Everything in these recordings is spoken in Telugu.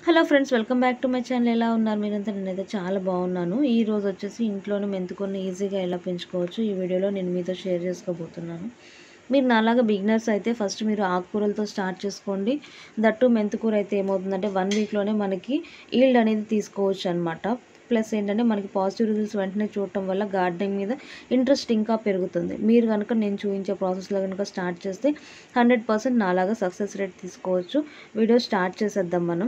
hello friends welcome back to my channel ఎలా ఉన్నారు మీరంతా నేనైతే చాలా బాగున్నాను ఈ రోజు వచ్చేసి ఇంట్లోనే మెంతుకొని ఈజీగా ఎలా పెంచుకోవచ్చు ఈ వీడియోలో నేను మీతో షేర్ చేసుకోబోతున్నాను మీరు నాలాగా బిగినర్స్ అయితే ఫస్ట్ మీరు ఆకుకూరలతో స్టార్ట్ చేసుకోండి దట్టు మెంతుకూర అయితే ఏమవుతుందంటే వన్ వీక్లోనే మనకి ఈల్డ్ అనేది తీసుకోవచ్చు అనమాట ప్లస్ ఏంటంటే మనకి పాజిటివ్ రిజల్ట్స్ వెంటనే చూడటం వల్ల గార్డెనింగ్ మీద ఇంట్రెస్ట్ ఇంకా పెరుగుతుంది మీరు కనుక నేను చూపించే ప్రాసెస్లో కనుక స్టార్ట్ చేస్తే హండ్రెడ్ పర్సెంట్ నాలాగా సక్సెస్ రేట్ తీసుకోవచ్చు వీడియో స్టార్ట్ చేసేద్దాం మనం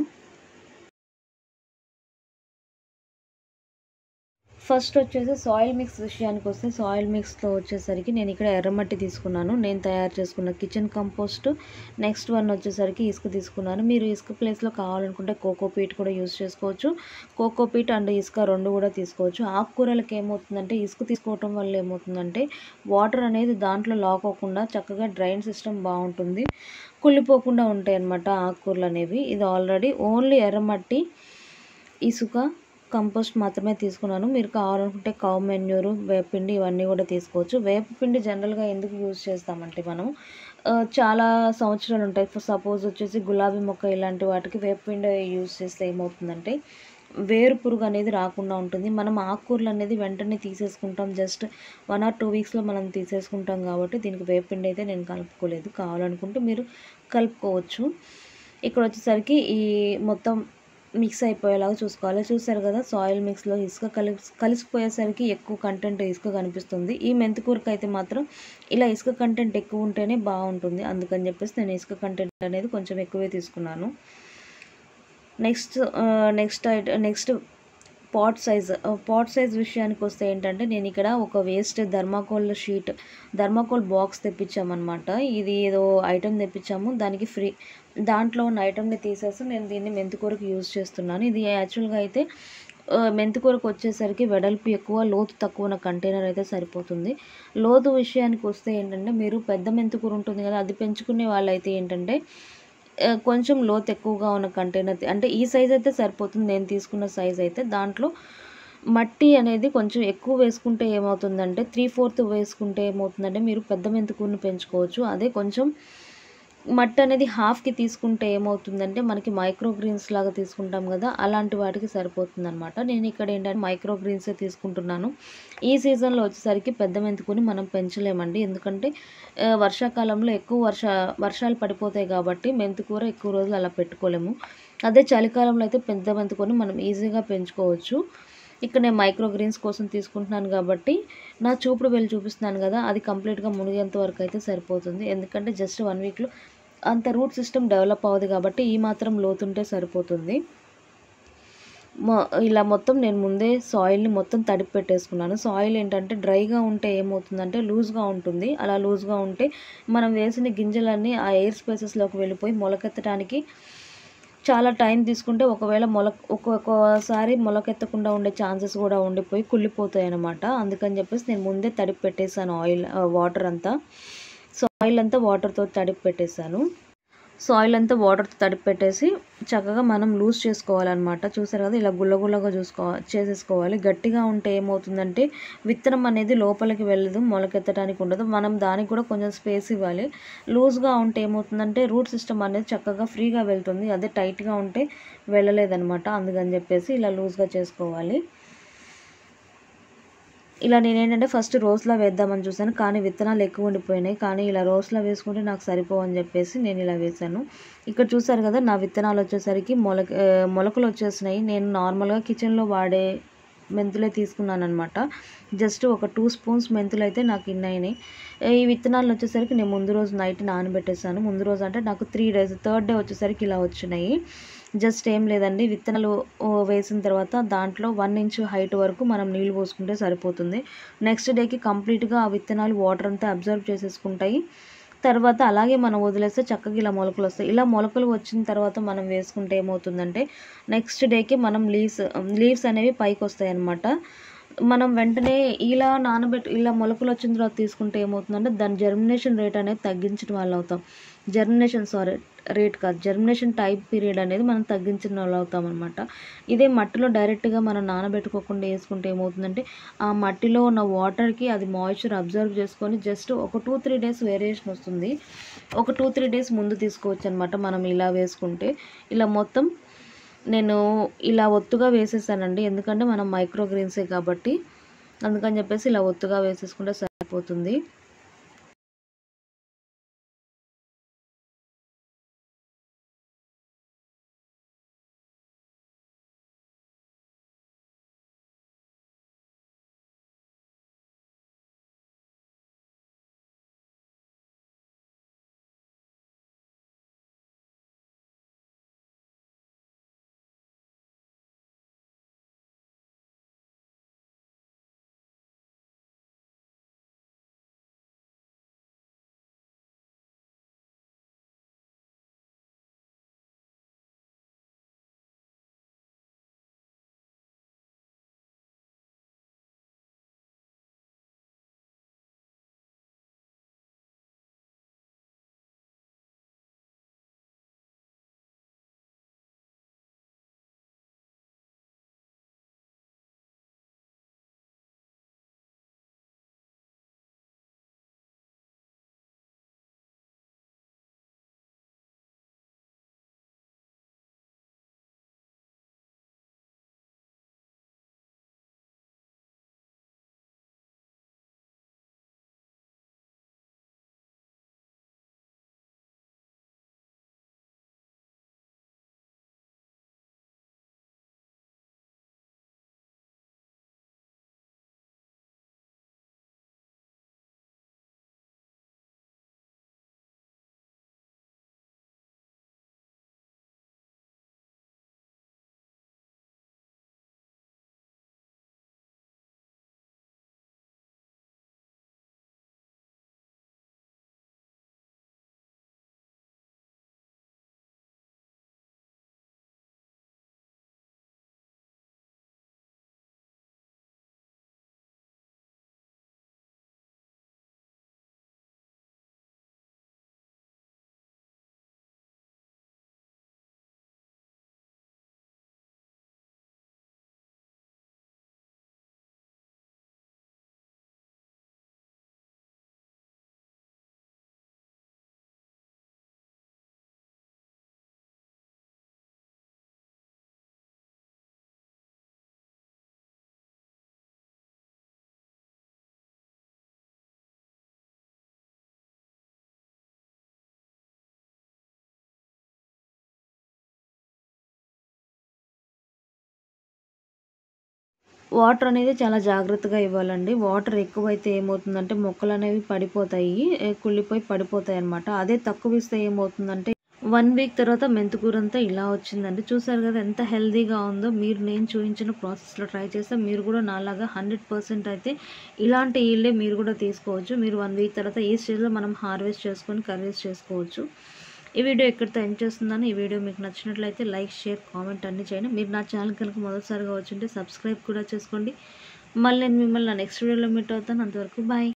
ఫస్ట్ వచ్చేసి సాయిల్ మిక్స్ విషయానికి వస్తే సాయిల్ మిక్స్లో వచ్చేసరికి నేను ఇక్కడ ఎర్రమట్టి తీసుకున్నాను నేను తయారు చేసుకున్న కిచెన్ కంపోస్ట్ నెక్స్ట్ వన్ వచ్చేసరికి ఇసుక తీసుకున్నాను మీరు ఇసుక ప్లేస్లో కావాలనుకుంటే కోకోపీట్ కూడా యూస్ చేసుకోవచ్చు కోకోపీట్ అండ్ ఇసుక రెండు కూడా తీసుకోవచ్చు ఆకుకూరలకు ఏమవుతుందంటే ఇసుక తీసుకోవటం వల్ల ఏమవుతుందంటే వాటర్ అనేది దాంట్లో లాక్ అవ్వకుండా చక్కగా డ్రైన్ సిస్టమ్ బాగుంటుంది కుళ్ళిపోకుండా ఉంటాయి అన్నమాట ఆకుకూరలు అనేవి ఇది ఆల్రెడీ ఓన్లీ ఎర్రమట్టి ఇసుక కంపోస్ట్ మాత్రమే తీసుకున్నాను మీరు కావాలనుకుంటే కౌ మెన్యూరు వేపపిండి ఇవన్నీ కూడా తీసుకోవచ్చు వేపపిండి జనరల్గా ఎందుకు యూజ్ చేస్తామంటే మనం చాలా సంవత్సరాలు ఉంటాయి సపోజ్ వచ్చేసి గులాబీ మొక్క ఇలాంటి వాటికి వేపపిండి యూజ్ చేస్తే ఏమవుతుందంటే వేరు పురుగు అనేది రాకుండా ఉంటుంది మనం ఆకుకూరలు అనేది వెంటనే తీసేసుకుంటాం జస్ట్ వన్ ఆర్ టూ వీక్స్లో మనం తీసేసుకుంటాం కాబట్టి దీనికి వేపపిండి అయితే నేను కలుపుకోలేదు కావాలనుకుంటే మీరు కలుపుకోవచ్చు ఇక్కడ వచ్చేసరికి ఈ మొత్తం మిక్స్ అయిపోయేలాగా చూసుకోవాలి చూసారు కదా సాయిల్ మిక్స్లో ఇసుక కలిసి కలిసిపోయేసరికి ఎక్కువ కంటెంట్ ఇసుక కనిపిస్తుంది ఈ మెంతికూరకి అయితే మాత్రం ఇలా ఇసుక కంటెంట్ ఎక్కువ ఉంటేనే బాగుంటుంది అందుకని చెప్పేసి నేను ఇసుక కంటెంట్ అనేది కొంచెం ఎక్కువే తీసుకున్నాను next next next pot size pot size విషయానికి వస్తే ఏంటంటే నేను ఇక్కడ ఒక waste thermocol sheet thermocol box తెప్పించామన్నమాట ఇది ఏదో ఐటెం తెప్పించాము దానికి ఫ్రీ దాంట్లో ఉన్న ఐటెంని తీసేసి నేను దీన్ని మెంతికూరకు యూజ్ చేస్తున్నాను ఇది యాక్చువల్గా అయితే మెంతికూరకు వచ్చేసరికి వెడల్పు ఎక్కువ లోతు తక్కువ ఉన్న కంటైనర్ అయితే సరిపోతుంది లోతు విషయానికి వస్తే ఏంటంటే మీరు పెద్ద మెంతికూర ఉంటుంది కదా అది పెంచుకునే వాళ్ళైతే ఏంటంటే కొంచెం లోతు ఎక్కువగా ఉన్న కంటైనర్ అంటే ఈ సైజ్ అయితే సరిపోతుంది నేను తీసుకున్న సైజ్ అయితే దాంట్లో మట్టి అనేది కొంచెం ఎక్కువ వేసుకుంటే ఏమవుతుందంటే త్రీ ఫోర్త్ వేసుకుంటే ఏమవుతుందంటే మీరు పెద్ద మెంతుకూరుని పెంచుకోవచ్చు అదే కొంచెం మట్టి అనేది హాఫ్కి తీసుకుంటే ఏమవుతుందంటే మనకి మైక్రో గ్రీన్స్ లాగా తీసుకుంటాం కదా అలాంటి వాటికి సరిపోతుంది అనమాట నేను ఇక్కడ ఏంటంటే మైక్రో గ్రీన్సే తీసుకుంటున్నాను ఈ సీజన్లో వచ్చేసరికి పెద్ద మెంతుకుని మనం పెంచలేమండి ఎందుకంటే వర్షాకాలంలో ఎక్కువ వర్ష వర్షాలు పడిపోతాయి కాబట్టి మెంతుకూర ఎక్కువ రోజులు అలా పెట్టుకోలేము అదే చలికాలంలో అయితే పెద్ద మెంతుకొని మనం ఈజీగా పెంచుకోవచ్చు ఇక్కడ నేను మైక్రో గ్రీన్స్ కోసం తీసుకుంటున్నాను కాబట్టి నా చూపుడు వెళ్ళి చూపిస్తున్నాను కదా అది కంప్లీట్గా మునిగేంత వరకు అయితే సరిపోతుంది ఎందుకంటే జస్ట్ వన్ వీక్లో అంత రూట్ సిస్టమ్ డెవలప్ అవ్వదు కాబట్టి ఈ మాత్రం లోతుంటే సరిపోతుంది ఇలా మొత్తం నేను ముందే సాయిల్ని మొత్తం తడిపి పెట్టేసుకున్నాను సాయిల్ ఏంటంటే డ్రైగా ఉంటే ఏమవుతుందంటే లూజ్గా ఉంటుంది అలా లూజ్గా ఉంటే మనం వేసిన గింజలన్నీ ఆ ఎయిర్ స్పేసెస్లోకి వెళ్ళిపోయి మొలకెత్తడానికి చాలా టైం తీసుకుంటే ఒకవేళ మొల ఒక్కొక్కసారి మొలకెత్తకుండా ఉండే ఛాన్సెస్ కూడా ఉండిపోయి కుళ్ళిపోతాయి అనమాట అందుకని చెప్పేసి నేను ముందే తడిపి పెట్టేశాను ఆయిల్ వాటర్ అంతా సాయిల్ అంతా వాటర్తో తడిపి పెట్టేశాను సాయిల్ అంతా వాటర్తో తడిపి పెట్టేసి చక్కగా మనం లూజ్ చేసుకోవాలన్నమాట చూసారు కదా ఇలా గుల్లగుల్లగా చూసుకో చేసేసుకోవాలి గట్టిగా ఉంటే ఏమవుతుందంటే విత్తనం అనేది లోపలికి వెళ్ళదు మొలకెత్తడానికి ఉండదు మనం దానికి కూడా కొంచెం స్పేస్ ఇవ్వాలి లూజ్గా ఉంటే ఏమవుతుందంటే రూట్ సిస్టమ్ అనేది చక్కగా ఫ్రీగా వెళ్తుంది అదే టైట్గా ఉంటే వెళ్ళలేదనమాట అందుకని చెప్పేసి ఇలా లూజ్గా చేసుకోవాలి ఇలా నేనేంటంటే ఫస్ట్ రోస్లా వేద్దామని చూసాను కానీ విత్తనాలు ఎక్కువ ఉండిపోయినాయి కానీ ఇలా రోస్లా వేసుకుంటే నాకు సరిపోవని చెప్పేసి నేను ఇలా వేసాను ఇక్కడ చూసారు కదా నా విత్తనాలు వచ్చేసరికి మొలక మొలకలు వచ్చేసినాయి నేను నార్మల్గా కిచెన్లో వాడే మెంతులే తీసుకున్నాను అనమాట జస్ట్ ఒక టూ స్పూన్స్ మెంతులు అయితే నాకు ఇన్నయినాయి ఈ విత్తనాలు వచ్చేసరికి నేను ముందు రోజు నైట్ నానబెట్టేసాను ముందు రోజు అంటే నాకు త్రీ డేస్ థర్డ్ డే వచ్చేసరికి ఇలా వచ్చినాయి జస్ట్ ఏం లేదండి విత్తనాలు వేసిన తర్వాత దాంట్లో వన్ ఇంచ్ హైట్ వరకు మనం నీళ్ళు పోసుకుంటే సరిపోతుంది నెక్స్ట్ డేకి కంప్లీట్గా ఆ విత్తనాలు వాటర్ అంతా అబ్జర్వ్ చేసేసుకుంటాయి తర్వాత అలాగే మనం వదిలేస్తే చక్కగా ఇలా మొలకలు వస్తాయి ఇలా మొలకలు వచ్చిన తర్వాత మనం వేసుకుంటే ఏమవుతుందంటే నెక్స్ట్ డేకి మనం లీవ్స్ లీవ్స్ అనేవి పైకి వస్తాయి అన్నమాట మనం వెంటనే ఇలా నానబెట్టి ఇలా మొలకలు వచ్చిన తర్వాత తీసుకుంటే ఏమవుతుందంటే దాని జర్మినేషన్ రేట్ అనేది తగ్గించడం వల్ల అవుతాం జర్మినేషన్ సారీ రేట్ కాదు జర్మినేషన్ టైప్ పీరియడ్ అనేది మనం తగ్గించిన వాళ్ళు అవుతాం అనమాట ఇదే మట్టిలో డైరెక్ట్గా మనం నానబెట్టుకోకుండా వేసుకుంటే ఏమవుతుందంటే ఆ మట్టిలో ఉన్న వాటర్కి అది మాయిశ్చర్ అబ్జర్వ్ చేసుకొని జస్ట్ ఒక టూ త్రీ డేస్ వేరియేషన్ వస్తుంది ఒక టూ త్రీ డేస్ ముందు తీసుకోవచ్చు అనమాట మనం ఇలా వేసుకుంటే ఇలా మొత్తం నేను ఇలా ఒత్తుగా వేసేసానండి ఎందుకంటే మనం మైక్రో గ్రీన్సే కాబట్టి అందుకని చెప్పేసి ఇలా ఒత్తుగా వేసేసుకుంటే సరిపోతుంది వాటర్ అనేది చాలా జాగ్రత్తగా ఇవ్వాలండి వాటర్ ఎక్కువైతే ఏమవుతుందంటే మొక్కలు అనేవి పడిపోతాయి ఏ కుళ్ళిపోయి పడిపోతాయి అన్నమాట అదే తక్కువ ఇస్తే ఏమవుతుందంటే వన్ వీక్ తర్వాత మెంతుకూర అంతా ఇలా వచ్చిందండి చూసారు కదా ఎంత హెల్దీగా ఉందో మీరు నేను చూపించిన ప్రాసెస్లో ట్రై చేస్తే మీరు కూడా నాలాగా హండ్రెడ్ పర్సెంట్ అయితే ఇలాంటి ఈల్డే మీరు కూడా తీసుకోవచ్చు మీరు వన్ వీక్ తర్వాత ఈ స్టేజ్లో మనం హార్వెస్ట్ చేసుకొని కర్రీస్ చేసుకోవచ్చు ఈ వీడియో ఎక్కడితో ఎండ్ చేస్తున్నాను ఈ వీడియో మీకు నచ్చినట్లయితే లైక్ షేర్ కామెంట్ అన్ని చేయండి మీరు నా ఛానల్ కనుక మొదటిసారిగా వచ్చుంటే సబ్స్క్రైబ్ కూడా చేసుకోండి మళ్ళీ నేను మిమ్మల్ని నా నెక్స్ట్ వీడియోలో మీట్ అవుతాను అంతవరకు బాయ్